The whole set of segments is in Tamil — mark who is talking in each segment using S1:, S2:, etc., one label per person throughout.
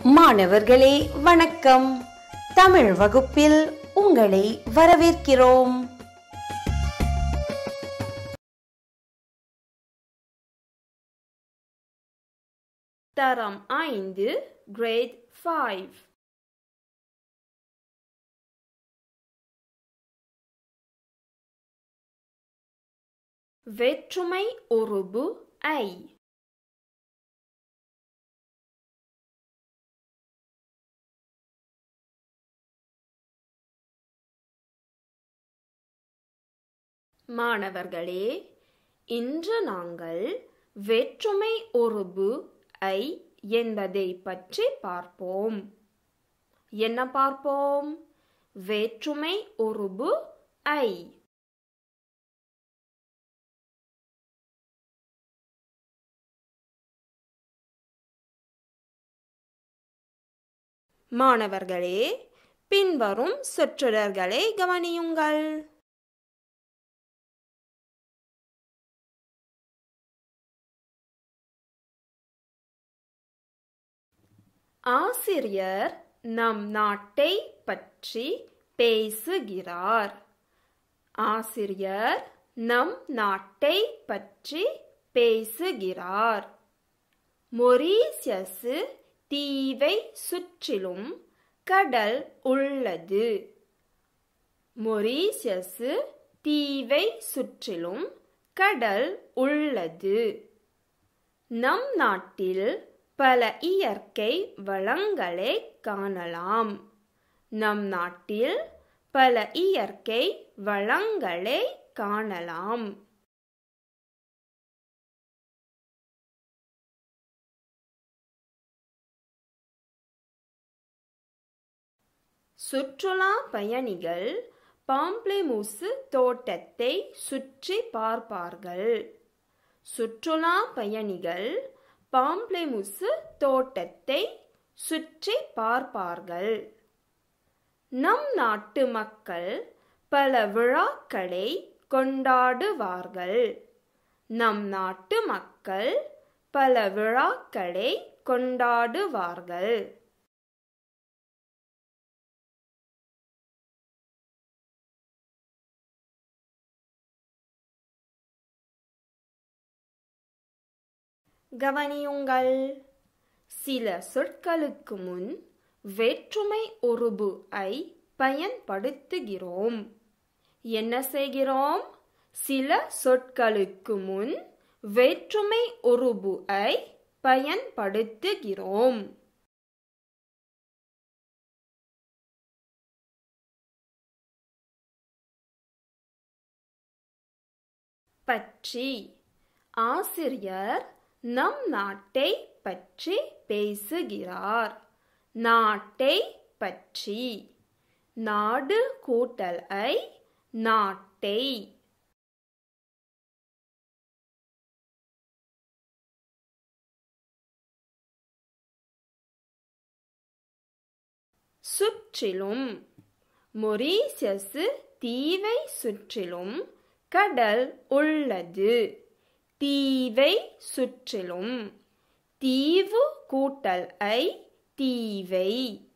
S1: மாணவர்களே வணக்கம் தமிழ் வகுப்பில் உங்களை வரவேற்கிறோம்
S2: தரம் ஐந்து கிரேட் ஃபைவ் வேற்றுமை உருபு ஐ மாணவர்களே இன்று நாங்கள் வேற்றுமை உருபு ஐ என்பதை பற்றி பார்ப்போம் என்ன பார்ப்போம் வேற்றுமை உருபு ஐ மாணவர்களே பின்வரும் சொற்றொடர்களை கவனியுங்கள் ஆசிரியர் நம் நாட்டை பற்றி பேசுகிறார் ஆசிரியர் நம் நாட்டை பற்றி பேசுகிறார் மொரீசியஸ் தீவை சுற்றிலும் கடல் உள்ளது மொரீசியஸ் தீவை சுற்றிலும் கடல் உள்ளது நம் நாட்டில் பல இயற்கை வளங்களை காணலாம் நம் நாட்டில் பல இயற்கை வளங்களை காணலாம் சுற்றுலா பயணிகள் பாம்ப்ளேமூசு தோட்டத்தை சுற்றி பார்ப்பார்கள் சுற்றுலா பயணிகள் பாம்ப்ளேமுசு தோட்டத்தை சுற்றி பார்ப்பார்கள் நம் நாட்டு மக்கள் பல விழாக்களை கொண்டாடுவார்கள் நம் நாட்டு மக்கள் பல விழாக்களை கொண்டாடுவார்கள் கவனியுங்கள் சில சொற்களுக்கு முன் வேற்றுமை உருபு ஐ பயன்படுத்துகிறோம் என்ன செய்கிறோம் சில சொற்களுக்கு முன் வேற்றுமை உருபு ஐ பயன்படுத்துகிறோம் பற்றி ஆசிரியர் நம் நாட்டை பற்றி பேசுகிறார் நாட்டை பற்றி நாடு கூட்டல் ஐ நாட்டை சுற்றிலும் மொரீசியஸ் தீவை சுற்றிலும் கடல் உள்ளது தீவை சுற்றிலும் தீவு கூட்டல் ஐ தீவை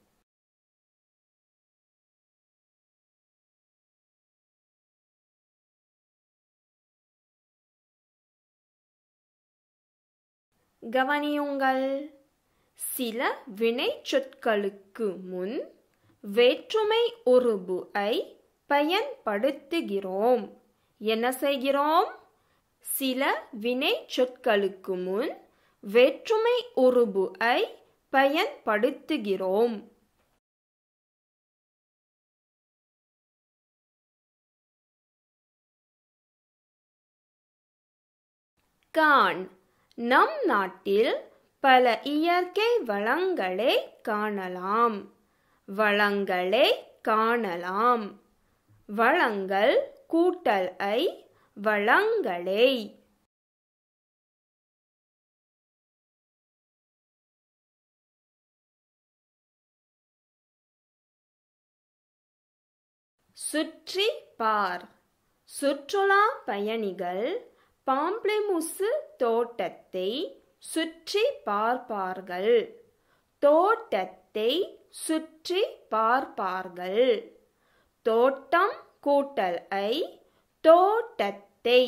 S2: கவனியுங்கள் சில வினை சொற்களுக்கு முன் வேற்றுமை உருபு ஐ பயன்படுத்துகிறோம் என்ன செய்கிறோம் சில வினை சொற்களுக்கு முன் வேற்றுமை உருபு ஐ பயன்படுத்துகிறோம் கான் நம் நாட்டில் பல இயற்கை வளங்களை காணலாம் வளங்களை காணலாம் வளங்கள் கூட்டல் ஐ வளங்களை சுற்றி பார் சுற்றுலா பயணிகள் பாம்ப்ளேமுசு தோட்டத்தை சுற்றி பார்ப்பார்கள் தோட்டத்தை சுற்றி பார்ப்பார்கள் தோட்டம் கூட்டல் ஐ தோட்டத்தை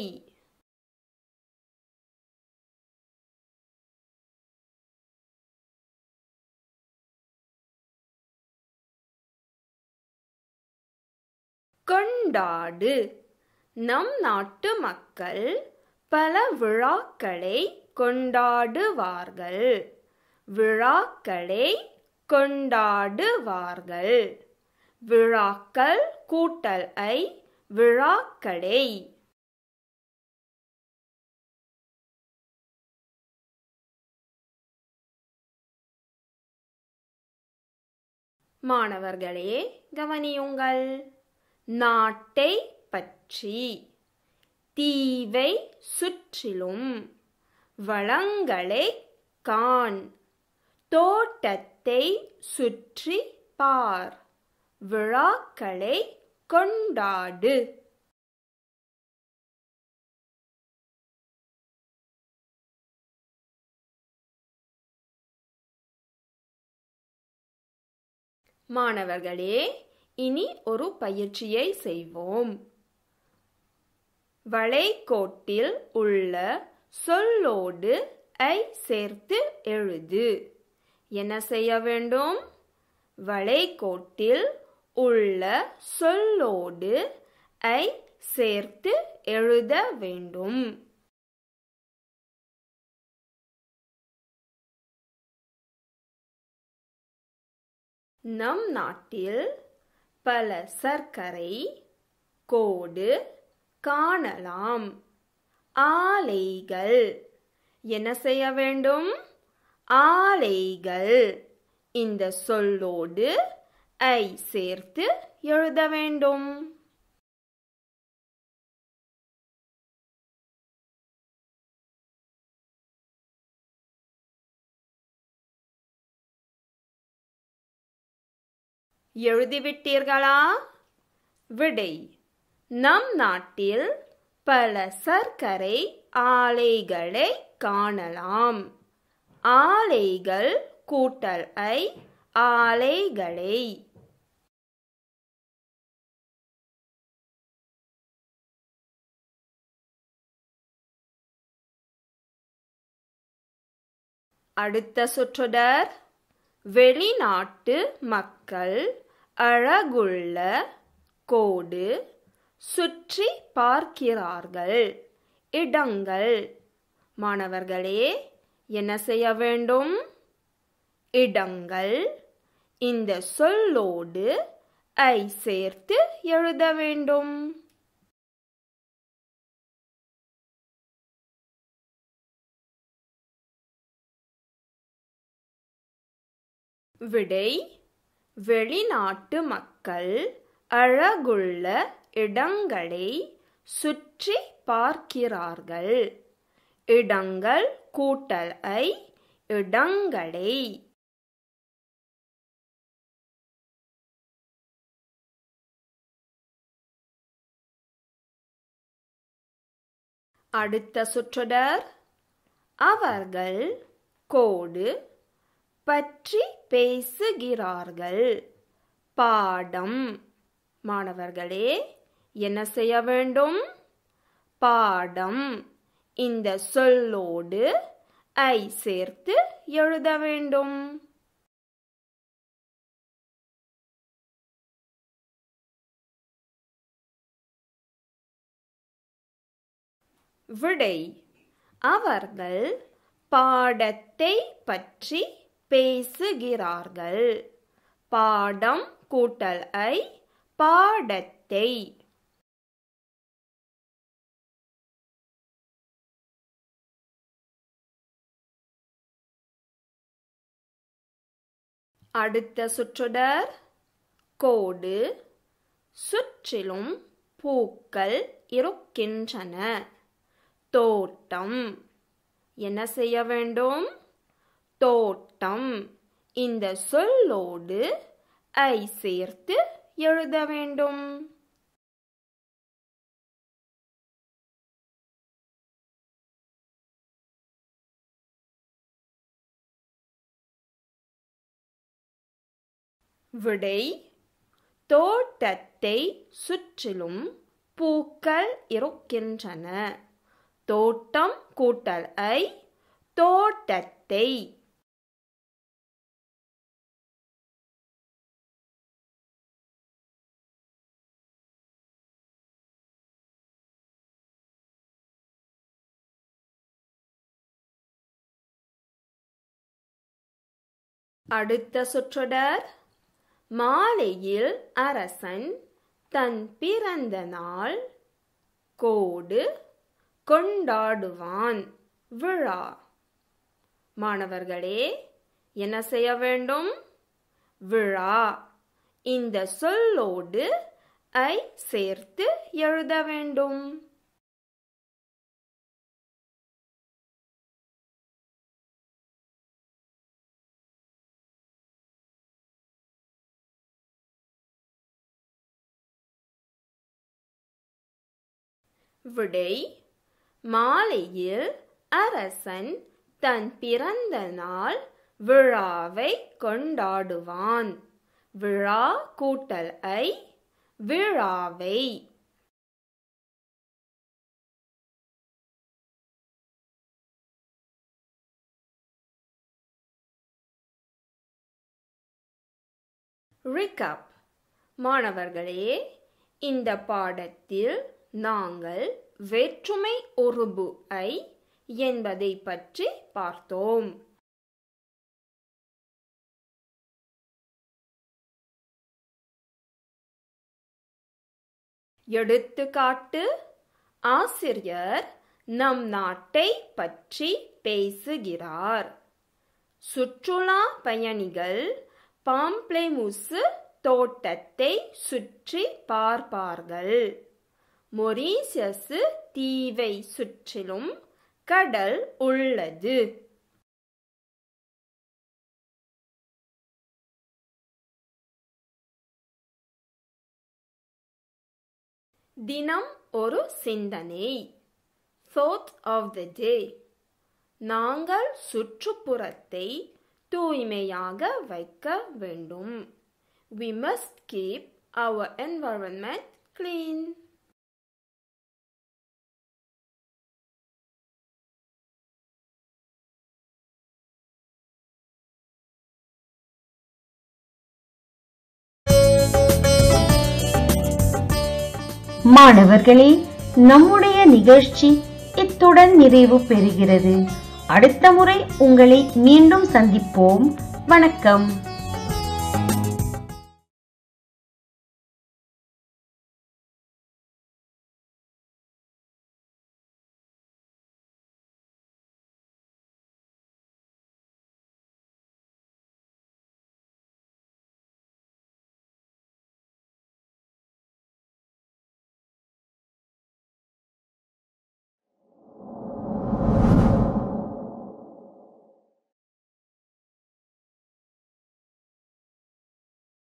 S2: கொண்டாடு நம் நாட்டு மக்கள் பல விழாக்களை கொண்டாடுவார்கள் விழாக்களை கொண்டாடுவார்கள் விழாக்கள் கூட்டல் ஐ விழாக்களை மாணவர்களே கவனியுங்கள் நாட்டை பற்றி தீவை சுற்றிலும் வளங்களை காண் தோட்டத்தை சுற்றி பார் விழாக்களை கொண்டாடு மாணவர்களே இனி ஒரு பயிற்சியை செய்வோம் வளைகோட்டில் உள்ள சொல்லோடு ஐ சேர்த்து எழுது என்ன செய்ய வேண்டும் வளைகோட்டில் உள்ள சொல்லோடு ஐ சேர்த்து எழுத வேண்டும் நம் நாட்டில் பல சர்க்கரை கோடு காணலாம் ஆலைகள் என்ன செய்ய வேண்டும் ஆலைகள் இந்த சொல்லோடு ஐ சேர்த்து எழுத வேண்டும் எழுதிவிட்டீர்களா விடை நம் நாட்டில் பல சர்க்கரை ஆலைகளை காணலாம் ஆலைகள் கூட்டல் ஐ ஆலைகளை அடுத்த சொற்றொடர் வெளிநாட்டு மக்கள் அழகுள்ள கோடு சுற்றி பார்க்கிறார்கள் இடங்கள் மாணவர்களே என்ன செய்ய வேண்டும் இடங்கள் இந்த சொல்லோடு ஐ சேர்த்து எழுத வேண்டும் விடை வெளிநாட்டு மக்கள் அழகுள்ள இடங்களை சுற்றி பார்க்கிறார்கள் இடங்கள் கூட்டல் ஐ இடங்களை அடுத்த சுற்றொடர் அவர்கள் கோடு பற்றி பேசுகிறார்கள் பாடம் மாணவர்களே என்ன செய்ய வேண்டும் பாடம் இந்த சொல்லோடு ஐ சேர்த்து எழுத வேண்டும் விடை அவர்கள் பாடத்தை பற்றி பேசுகிறார்கள் பாடம் கூட்டல் ஐ பாடத்தை அடுத்த சுற்றொடர் கோடு சுற்றிலும் பூக்கள் இருக்கின்றன தோட்டம் என்ன செய்ய வேண்டும் தோட்டம் இந்த சொல்லோடு ஐ சேர்த்து எழுத வேண்டும் விடை தோட்டத்தை சுற்றிலும் பூக்கள் இருக்கின்றன தோட்டம் கூட்டல் ஐ தோட்டத்தை அடுத்த சொற்றொடர் மாலையில் அரசன் தன் பிறந்த நாள் கோடு கொண்டாடுவான் விழா மாணவர்களே என்ன செய்ய வேண்டும் விழா இந்த சொல்லோடு ஐ சேர்த்து எழுத வேண்டும் விடை மாலையில் அரசன் தன் பிறந்த நாள் விழாவை கொண்டாடுவான் விழா கூட்டல் ஐ விழாவை ரிகப் மாணவர்களே இந்த பாடத்தில் நாங்கள் வேற்றுமை உருபு ஐ என்பதை பற்றி பார்த்தோம் எடுத்துக்காட்டு ஆசிரியர் நம் நாட்டை பற்றி பேசுகிறார் சுற்றுலா பயணிகள் பாம்ப்ளேமுசு தோட்டத்தை சுற்றி பார்ப்பார்கள் மொரீசியசு தீவை சுற்றிலும் கடல் உள்ளது தினம் ஒரு சிந்தனை thought of the day நாங்கள் சுற்றுப்புறத்தை தூய்மையாக வைக்க வேண்டும் we must keep our environment clean
S1: மாணவர்களே நம்முடைய நிகழ்ச்சி இத்துடன் நிறைவு பெறுகிறது அடுத்த முறை உங்களை மீண்டும் சந்திப்போம் வணக்கம்